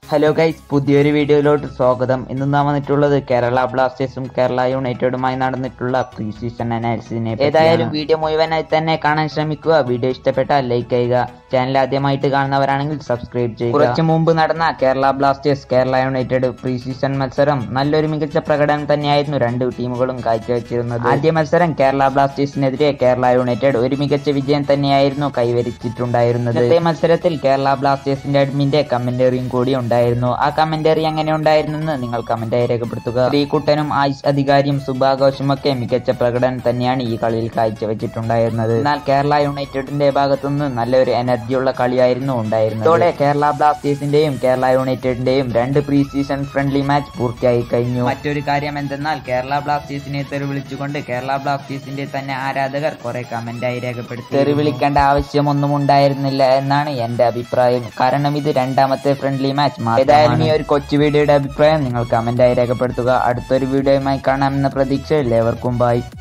hello guys പുതിയൊരു വീഡിയോയിലോട്ട് സ്വാഗതം ഇന്ന് നാം വന്നിട്ടുള്ളത് കേരള ബ്ലാസ്റ്റേഴ്സും കേരള യുണൈറ്റഡുമായി നടന്നിട്ടുള്ള പ്രീ സീസൺ അനാലിസിനെ ഏതായാലും വീഡിയോ മുഴുവനായി തന്നെ കാണാൻ ശ്രമിക്കുക വീഡിയോ ഇഷ്ടപ്പെട്ടാൽ ലൈക്ക് ചെയ്യുക ചാനൽ ആദ്യമായിട്ട് കാണുന്നവരാണെങ്കിൽ സബ്സ്ക്രൈബ് ചെയ്യുക കുറച്ചു മുമ്പ് നടന്ന Kerala Blasters Kerala United pre season മത്സരം നല്ലൊരു മികച്ച പ്രകടനം തന്നെയായിരുന്നു രണ്ട് ടീമുകളും കാഴ്ചവെച്ചിരുന്നത് ആദ്യ മത്സരം കേരള ബ്ലാസ്റ്റേഴ്സിനെതിരെ കേരള യുണൈറ്റഡ് ഒരു മികച്ച വിജയം തന്നെയായിരുന്നു കൈവരിച്ചിട്ടുണ്ടായിരുന്നത് ഇന്നത്തെ മത്സരത്തിൽ കേരള ബ്ലാസ്റ്റേഴ്സിന്റെ അഡ്മിന്റെ കമന്ററിയും കൂടി ഉണ്ടായിരുന്നു ആ കമന്ററി എങ്ങനെ ഉണ്ടായിരുന്നെന്ന് നിങ്ങൾ കമന്റായി രേഖപ്പെടുത്തുക ശ്രീകുട്ടനും ആയുഷ് അധികാരിയും സുഭാഘോഷും ഒക്കെ മികച്ച പ്രകടനം തന്നെയാണ് ഈ കളിയിൽ കാഴ്ചവെച്ചിട്ടുണ്ടായിരുന്നത് എന്നാൽ കേരള യുണൈറ്റഡിന്റെ ഭാഗത്തുനിന്ന് നല്ലൊരു എനർജിയുള്ള കളിയായിരുന്നു ഉണ്ടായിരുന്നത് ഇതോടെ കേരള ബ്ലാസ്റ്റേഴ്സിന്റെയും കേരള യുണൈറ്റഡിന്റെയും രണ്ട് പ്രീ സീസൺ ഫ്രണ്ട്ലി മാച്ച് പൂർത്തിയായി കഴിഞ്ഞു മറ്റൊരു കാര്യം എന്തെന്നാൽ കേരള ബ്ലാസ്റ്റേഴ്സിനെ തെറി വിളിച്ചുകൊണ്ട് കേരള ബ്ലാസ്റ്റേഴ്സിന്റെ തന്നെ ആരാധകർ കുറെ കമന്റായി രേഖപ്പെടുത്തി തെറി വിളിക്കേണ്ട ആവശ്യമൊന്നും ഉണ്ടായിരുന്നില്ല എന്നാണ് എന്റെ അഭിപ്രായം കാരണം ഇത് രണ്ടാമത്തെ ഫ്രണ്ട്ലി മാച്ച് ഏതായാലും ഈ ഒരു കൊച്ചു വീഡിയോയുടെ അഭിപ്രായം നിങ്ങൾ കമന്റായി രേഖപ്പെടുത്തുക അടുത്തൊരു വീഡിയോയുമായി കാണാമെന്ന പ്രതീക്ഷയിൽ ഏവർക്കും ബൈ